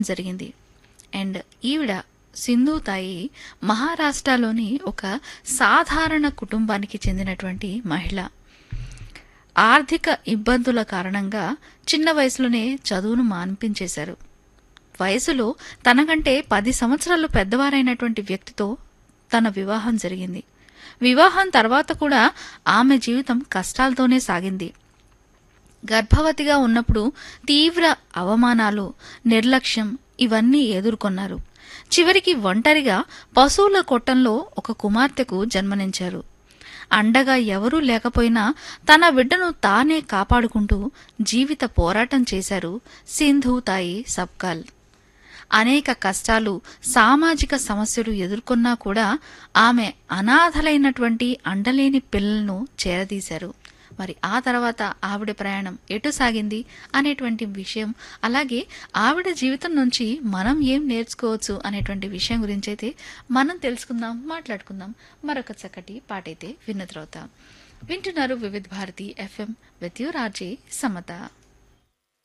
జరిగింది అండ్ ఈవిడ సింధు తాయి మహారాష్ట్రలోని ఒక సాధారణ కుటుంబానికి చెందినటువంటి మహిళ ఆర్థిక ఇబ్బందుల కారణంగా చిన్న వయసులోనే చదువును మాన్పించేశారు వయసులో తనకంటే పది సంవత్సరాలు పెద్దవారైనటువంటి వ్యక్తితో తన వివాహం జరిగింది వివాహం తర్వాత కూడా ఆమె జీవితం కష్టాలతోనే సాగింది గర్భవతిగా ఉన్నప్పుడు తీవ్ర అవమానాలు నిర్లక్ష్యం ఇవన్నీ ఎదుర్కొన్నారు చివరికి ఒంటరిగా పశువుల కొట్టంలో ఒక కుమార్తెకు జన్మనించారు అండగా ఎవరూ లేకపోయినా తన బిడ్డను తానే కాపాడుకుంటూ జీవిత పోరాటం చేశారు సింధు తాయి సబ్కాల్ అనేక కష్టాలు సామాజిక సమస్యలు ఎదుర్కొన్నా కూడా ఆమె అనాథలైనటువంటి అండలేని పిల్లలను చేరదీశారు మరి ఆ తర్వాత ఆవిడ ప్రయాణం ఎటు సాగింది అనేటువంటి విషయం అలాగే ఆవిడ జీవితం నుంచి మనం ఏం నేర్చుకోవచ్చు అనేటువంటి విషయం గురించి అయితే మనం తెలుసుకుందాం మాట్లాడుకుందాం మరొక చక్కటి పాటైతే విన్న తర్వాత వింటున్నారు Vividh Bharati FM with you RJ Samata